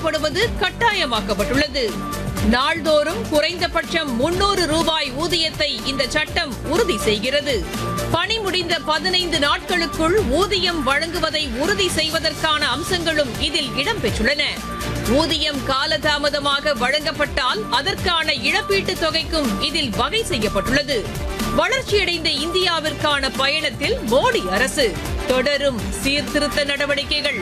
வழங்கப்படுவது கட்டாயமாக்கப்பட்டுள்ளது நாள்தோறும் குறைந்தபட்சம் முன்னூறு ரூபாய் ஊதியத்தை இந்த சட்டம் உறுதி செய்கிறது பணி முடிந்த பதினைந்து நாட்களுக்குள் ஊதியம் வழங்குவதை உறுதி செய்வதற்கான அம்சங்களும் இதில் இடம்பெற்றுள்ளன ஊதியம் காலதாமதமாக வழங்கப்பட்டால் அதற்கான இழப்பீட்டுத் தொகைக்கும் இதில் வகை செய்யப்பட்டுள்ளது வளர்ச்சியடைந்த இந்தியாவிற்கான பயணத்தில் மோடி அரசு தொடரும் சீர்திருத்த நடவடிக்கைகள்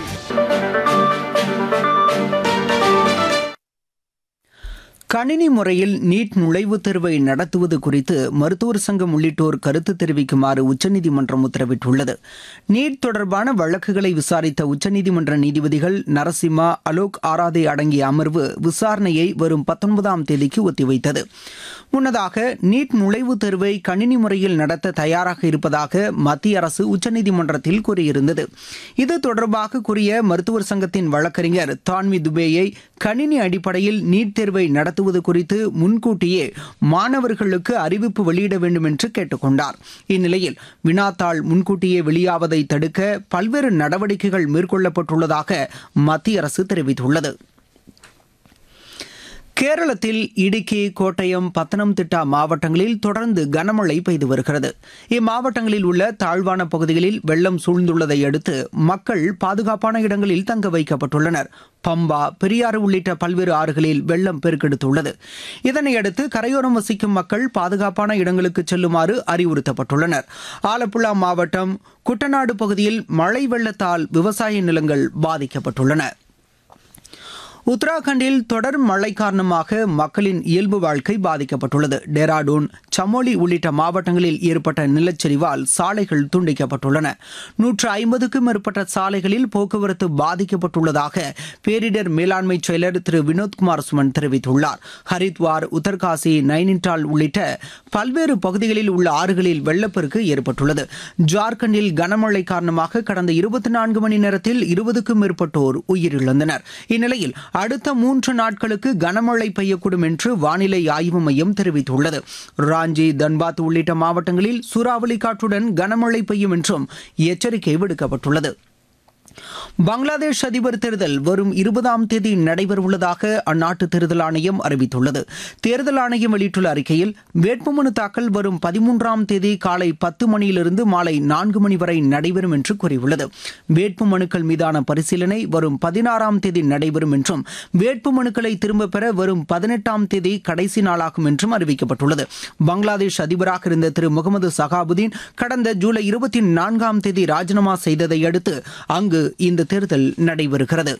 கணினி முறையில் நீட் நுழைவுத் தேர்வை நடத்துவது குறித்து மருத்துவர் சங்கம் உள்ளிட்டோர் கருத்து தெரிவிக்குமாறு உச்சநீதிமன்றம் உத்தரவிட்டுள்ளது நீட் தொடர்பான வழக்குகளை விசாரித்த உச்சநீதிமன்ற நீதிபதிகள் நரசிம்மா அலோக் ஆராதே அடங்கிய அமர்வு விசாரணையை வரும் பத்தொன்பதாம் தேதிக்கு ஒத்திவைத்தது முன்னதாக நீட் நுழைவுத் தேர்வை கணினி முறையில் நடத்த தயாராக இருப்பதாக மத்திய அரசு உச்சநீதிமன்றத்தில் கூறியிருந்தது இது தொடர்பாக கூறிய மருத்துவர் சங்கத்தின் வழக்கறிஞர் தான்வி துபேயை கணினி அடிப்படையில் நீட் தேர்வை நடத்துவது குறித்து முன்கூட்டியே மாணவர்களுக்கு அறிவிப்பு வெளியிட வேண்டும் என்று கேட்டுக்கொண்டார் இந்நிலையில் வினாத்தாள் முன்கூட்டியே வெளியாவதை தடுக்க பல்வேறு நடவடிக்கைகள் மேற்கொள்ளப்பட்டுள்ளதாக மத்திய அரசு தெரிவித்துள்ளது கேரளத்தில் இடுக்கி கோட்டயம் பத்தனம்திட்டா மாவட்டங்களில் தொடர்ந்து கனமழை பெய்து வருகிறது இம்மாவட்டங்களில் உள்ள தாழ்வான பகுதிகளில் வெள்ளம் சூழ்ந்துள்ளதை அடுத்து மக்கள் பாதுகாப்பான இடங்களில் தங்க வைக்கப்பட்டுள்ளனர் பம்பா பெரியாறு உள்ளிட்ட பல்வேறு ஆறுகளில் வெள்ளம் பெருக்கெடுத்துள்ளது இதனையடுத்து கரையோரம் வசிக்கும் மக்கள் பாதுகாப்பான இடங்களுக்கு செல்லுமாறு அறிவுறுத்தப்பட்டுள்ளனர் ஆலப்புழா மாவட்டம் குட்டநாடு பகுதியில் மழை வெள்ளத்தால் விவசாய நிலங்கள் பாதிக்கப்பட்டுள்ளன உத்தராகண்டில் தொடர் மழை காரணமாக மக்களின் இயல்பு வாழ்க்கை பாதிக்கப்பட்டுள்ளது டேராடூன் சமோலி உள்ளிட்ட மாவட்டங்களில் ஏற்பட்ட நிலச்சரிவால் சாலைகள் துண்டிக்கப்பட்டுள்ளன நூற்று ஐம்பதுக்கும் மேற்பட்ட சாலைகளில் போக்குவரத்து பாதிக்கப்பட்டுள்ளதாக பேரிடர் மேலாண்மை செயலர் திரு வினோத்குமார் சுமன் தெரிவித்துள்ளார் ஹரித்வார் உத்தர்காசி நைனிடால் உள்ளிட்ட பல்வேறு பகுதிகளில் உள்ள ஆறுகளில் வெள்ளப்பெருக்கு ஏற்பட்டுள்ளது ஜார்க்கண்டில் கனமழை காரணமாக கடந்த இருபத்தி நான்கு மணி நேரத்தில் இருபதுக்கும் மேற்பட்டோர் உயிரிழந்தனர் இந்நிலையில் அடுத்த மூன்று நாட்களுக்கு கனமழை பெய்யக்கூடும் என்று வானிலை ஆய்வு மையம் தெரிவித்துள்ளது ராஞ்சி தன்பாத் உள்ளிட்ட மாவட்டங்களில் சூறாவளி காற்றுடன் கனமழை பெய்யும் என்றும் எச்சரிக்கை விடுக்கப்பட்டுள்ளது பங்களாதேஷ் அதிபர் தேர்தல் வரும் இருபதாம் தேதி நடைபெறவுள்ளதாக அந்நாட்டு தேர்தல் ஆணையம் அறிவித்துள்ளது தேர்தல் ஆணையம் வெளியிட்டுள்ள அறிக்கையில் வேட்புமனு தாக்கல் வரும் பதிமூன்றாம் தேதி காலை பத்து மணியிலிருந்து மாலை நான்கு மணி வரை நடைபெறும் என்று கூறியுள்ளது வேட்புமனுக்கள் மீதான பரிசீலனை வரும் பதினாறாம் தேதி நடைபெறும் என்றும் வேட்புமனுக்களை திரும்பப் பெற வரும் பதினெட்டாம் தேதி கடைசி நாளாகும் என்றும் அறிவிக்கப்பட்டுள்ளது பங்களாதேஷ் அதிபராக இருந்த திரு முகமது சகாபுதீன் கடந்த ஜூலை இருபத்தி நான்காம் தேதி ராஜினாமா செய்ததை அடுத்து அங்கு இந்த தேர்தல் நடைபெறுகிறது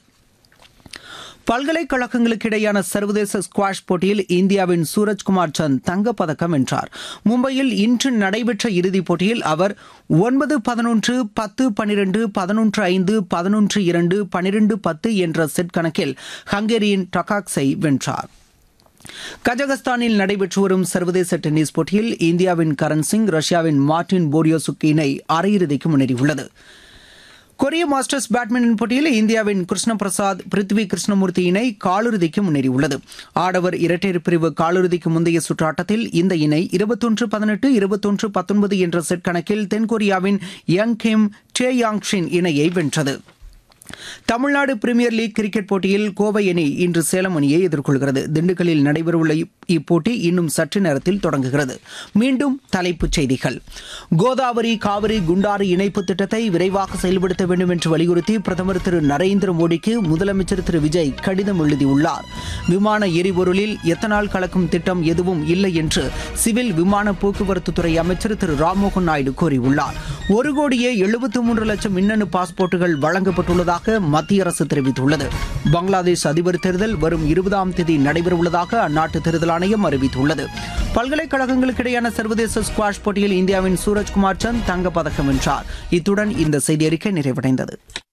பல்கலைக்கழகங்களுக்கு இடையான சர்வதேச ஸ்குவாஷ் போட்டியில் இந்தியாவின் சூரஜ்குமார் சந்த் தங்கப்பதக்கம் வென்றார் மும்பையில் இன்று நடைபெற்ற இறுதிப் போட்டியில் அவர் ஒன்பது பதினொன்று பத்து பனிரெண்டு பதினொன்று ஐந்து பதினொன்று இரண்டு பனிரெண்டு பத்து என்ற செட் கணக்கில் ஹங்கேரியின் டகாக்ஸை வென்றார் கஜகஸ்தானில் நடைபெற்று வரும் சர்வதேச டென்னிஸ் போட்டியில் இந்தியாவின் கரண் சிங் ரஷ்யாவின் மார்டின் போரியோசுக் இணை அரையிறுதிக்கு முன்னேறியுள்ளது கொரிய மாஸ்டர்ஸ் பேட்மிண்டன் போட்டியில் இந்தியாவின் கிருஷ்ண பிரசாத் பிருத்வி கிருஷ்ணமூர்த்தி இணை காலிறுதிக்கு முன்னேறியுள்ளது ஆடவர் இரட்டையர் பிரிவு காலிறுதிக்கு முந்தைய சுற்று ஆட்டத்தில் இந்த இணை இருபத்தொன்று பதினெட்டு இருபத்தொன்று பத்தொன்பது என்ற செட் கணக்கில் தென்கொரியாவின் யங் கிம் டே யாங் ஷின் இணையை வென்றது தமிழ்நாடு பிரீமியர் லீக் கிரிக்கெட் போட்டியில் கோவை அணி இன்று சேலம் அணியை எதிர்கொள்கிறது திண்டுக்கல்லில் நடைபெறவுள்ள இப்போட்டி இன்னும் சற்று நேரத்தில் தொடங்குகிறது மீண்டும் தலைப்புச் செய்திகள் கோதாவரி காவிரி குண்டாறு இணைப்பு திட்டத்தை விரைவாக செயல்படுத்த வேண்டும் என்று வலியுறுத்தி பிரதமர் திரு நரேந்திர மோடிக்கு முதலமைச்சர் திரு விஜய் கடிதம் எழுதியுள்ளார் விமான எரிபொருளில் எத்தனால் கலக்கும் திட்டம் எதுவும் இல்லை என்று சிவில் விமான போக்குவரத்து துறை அமைச்சர் திரு ராம்மோகன் நாயுடு கூறியுள்ளார் ஒரு கோடியே எழுபத்தி மூன்று லட்சம் மின்னணு பாஸ்போர்ட்டுகள் வழங்கப்பட்டுள்ளதாக மத்திய அரசு தெரிவித்துள்ளது பங்களாதேஷ் அதிபர் தேர்தல் வரும் இருபதாம் தேதி நடைபெறவுள்ளதாக அந்நாட்டு தேர்தல் ஆணையம் அறிவித்துள்ளது பல்கலைக்கழகங்களுக்கு இடையான சர்வதேச ஸ்குவாஷ் போட்டியில் இந்தியாவின் சூரஜ்குமார் சந்த் தங்கப்பதக்கம் வென்றார் இத்துடன் இந்த செய்தி அறிக்கை நிறைவடைந்தது